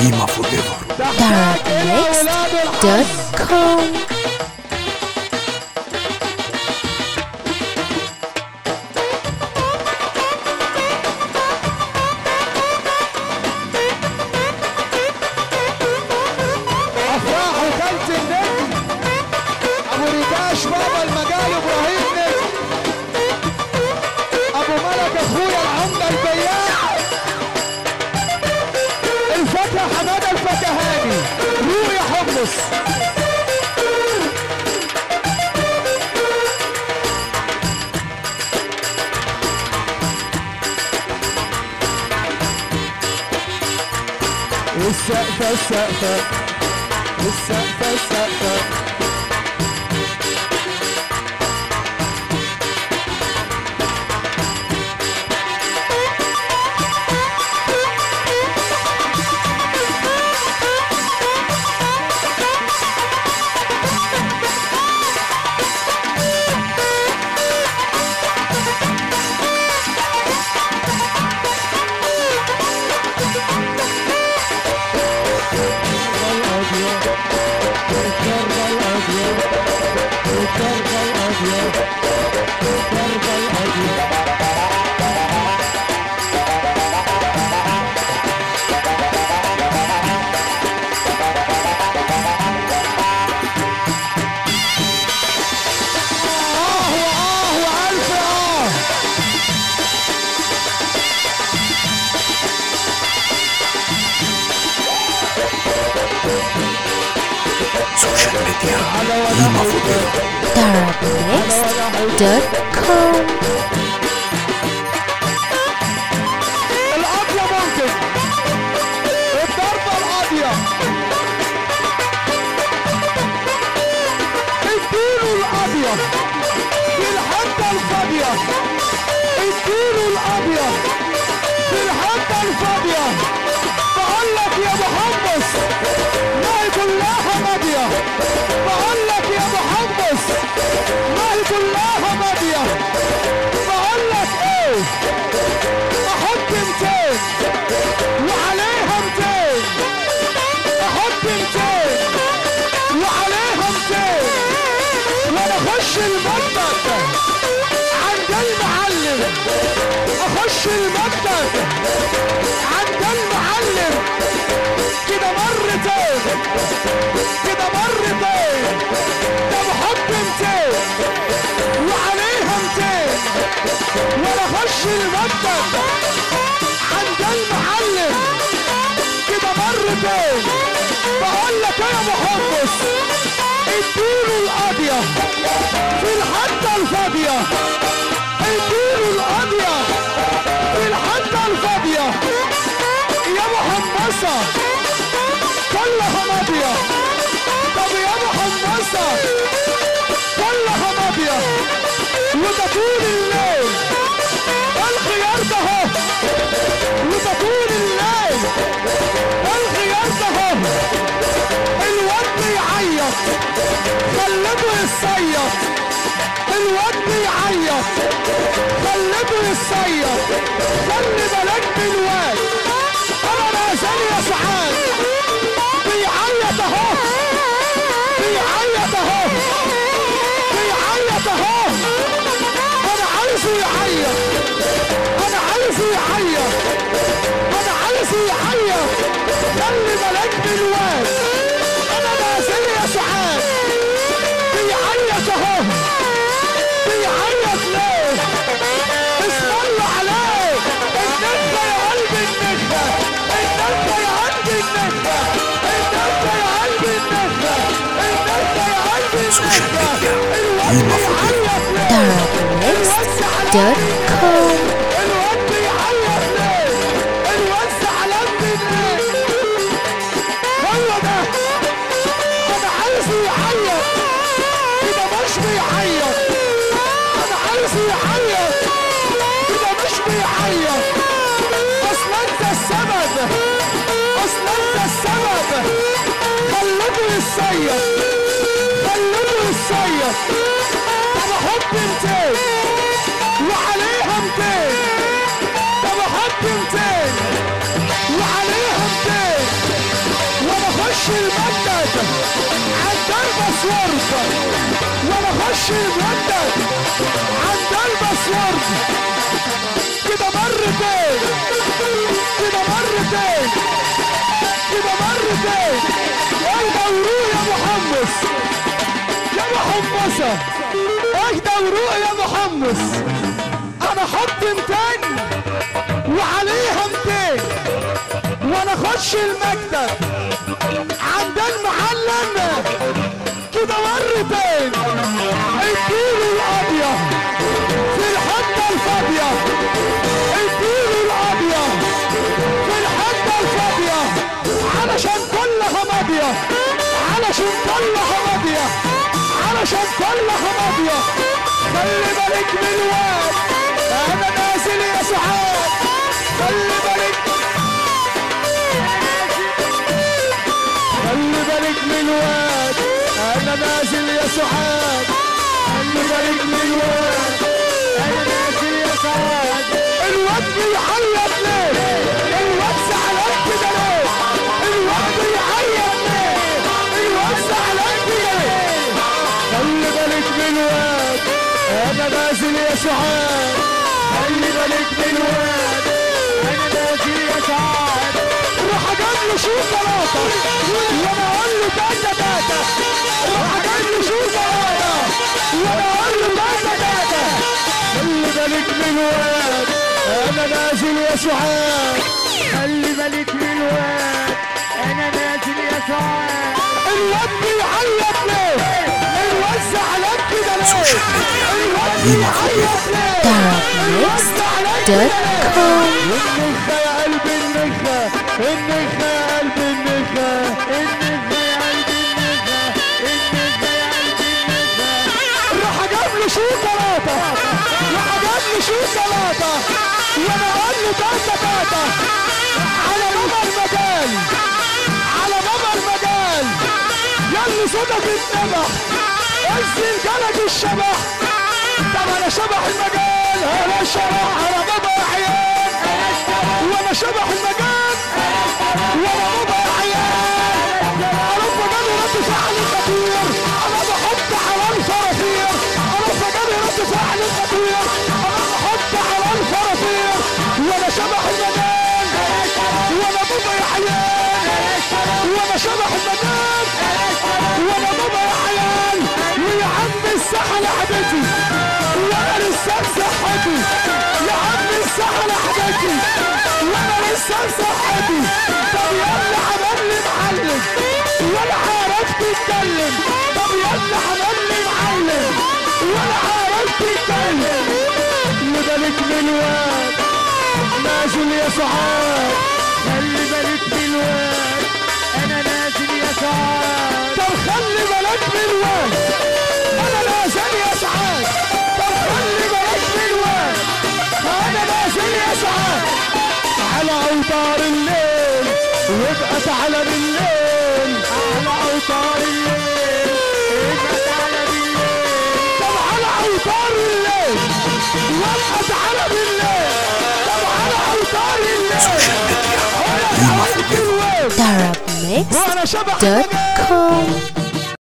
Lima forever. darknext.com افراح وخالة النجم ابو ريداش بابا المجال ابراهيم نجم ابو ملك اخويا العمدة البياع الفاكهة حمادة الفكهاني روح يا حمص والسقفة السقفة السقفة السقفة آه وآه وألف آه Social media. Lima forever. darknext.com القاضية ممكن الضربة القاضية اديله القاضية في الحتة الفاضية اديله القاضية في الحتة الفاضية بقول لك يا ابو حمص ما هي كلها ماضية بقول لك يا ابو حمص ما هي كلها ماضية بقول لك ايه احط 200 وعليها 200 احط 200 وعليها 200 وانا اخش المكتب عند المعلم اخش المكتب عند المعلم كده مرتين كده مرتين ده بحط 200 وعليها 200 وانا اخش المكتب عند المعلم كده مرتين بقول لك يا ابو حمص اديله القاضية في الحتة الفاضية اديله القاضية في الحتة الفاضية يا ابو حمصة كلها ماضية طب يا ابو حمصة كلها ماضية وده طول الليل الخيار ده اهو وده طول الليل الخيار ده اهو الواد بيعيط خليته يصيط الواد بيعيط خليته يصيط خلي بالك من الواد انا نازل يا سعاد بيعيط اهو بيعيط اهو بيعيط اهو انا عايزه يعيط انا عايزه يعيط انا عايزه يعيط خلي بالك من الواد انا نازل يا سعاد بيعيط اهو بيعيط ليه اسم الله عليك النخبة يا قلبي النخبة النخبة يا قلبي النخبة النخبة يا قلبي النخبة النخبة يا قلبي Social النخبة media. الواد Lima forever. بيعيط ليه darknext.com الواد بيعيط ليه الواد زعلان مني هو ده انا عايزه يعيط كده مش بيعيط انا عايزه يعيط كده مش بيعيط اصل انت السبب اصل انت السبب خليته يصيط خليته يصيط طب احط 200 وعليها 200 طب احط 200 وعليها 200 الباسورد وانا اخش المندل عند الباسورد كده مرتين كده مرتين كده مرتين اهدى وروق يا محمص يا محمصة اهدى وروق يا محمص انا احط 200 وعليها 200 وانا اخش المكتب عند المعلم كده مرتين اديله الابيض في الحته الفاضيه اديله الابيض في الحته الفاضيه علشان كلها ماضيه علشان كلها ماضيه علشان كلها ماضيه خلي بالك من الواد انا نازل يا سعاد خلي بالك خلي بالك من الواد انا نازل يا سعاد خلي بالك من الواد انا نازل يا سعاد الواد بيعيط ليه الواد زعلان كده ليه الواد بيعيط ليه الواد زعلان كده ليه خلي بالك من الواد انا نازل يا سعاد خلي بالك من الواد انا نازل يا سعاد روح اجيب له شوكولاته وانا اقول له تاتا تاتا روح اجيب له شوكولاته وانا اقول له تاتا تاتا خلي بالك من الواد انا نازل يا سعاد خلي بالك من الواد انا نازل يا سعاد الواد بيعيط ليه الواد زعلان كده ليه الواد بيعيط ليه الواد زعلان كده ليه النخة يا قلب النخة النخة يا قلب النخة النخة يا قلب النخة النخة يا قلب النخة راح اجيب له شوكولاتة راح اجيب له شوكولاتة وانا اقول له تاتا تاتا على بابا المجال على بابا المجال يلي صوتك اتنبح انزل جلد الشبح طب انا شبح المجال انا شبح انا بابا يا عيال وانا شبح المجال وانا بابا يا عيال انا فجاني رد فعل خطير انا بحط على الفرافير انا فجاني رد فعل خطير انا بحط على الفرافير وانا شبح المجال وانا بابا يا عيال وانا شبح المجال وانا بابا يا عيال ويا عم الساحه لعبتي وانا لسه بصحتي يا عم الساحه لعبتي وانا لسه بصحتي طب يلا عملني معلم ولا عرفت تتكلم طب يلا عملني معلم ولا عرفت تتكلم لبالك من الواد نازل يا سعاد خلي بالك من الواد انا نازل يا سعاد طب خلي بالك من الواد انا نازل يا سعاد طب خلي بالك من الواد انا نازل يا سعاد على اوتار الليل وابقى تعالى بالليل على اوتار الليل ابقى تعالى بالليل طب على اوتار الليل وابقى تعالى بالليل طب على اوتار الليل قيمة في الجبل الواد وانا شبح darabmix.com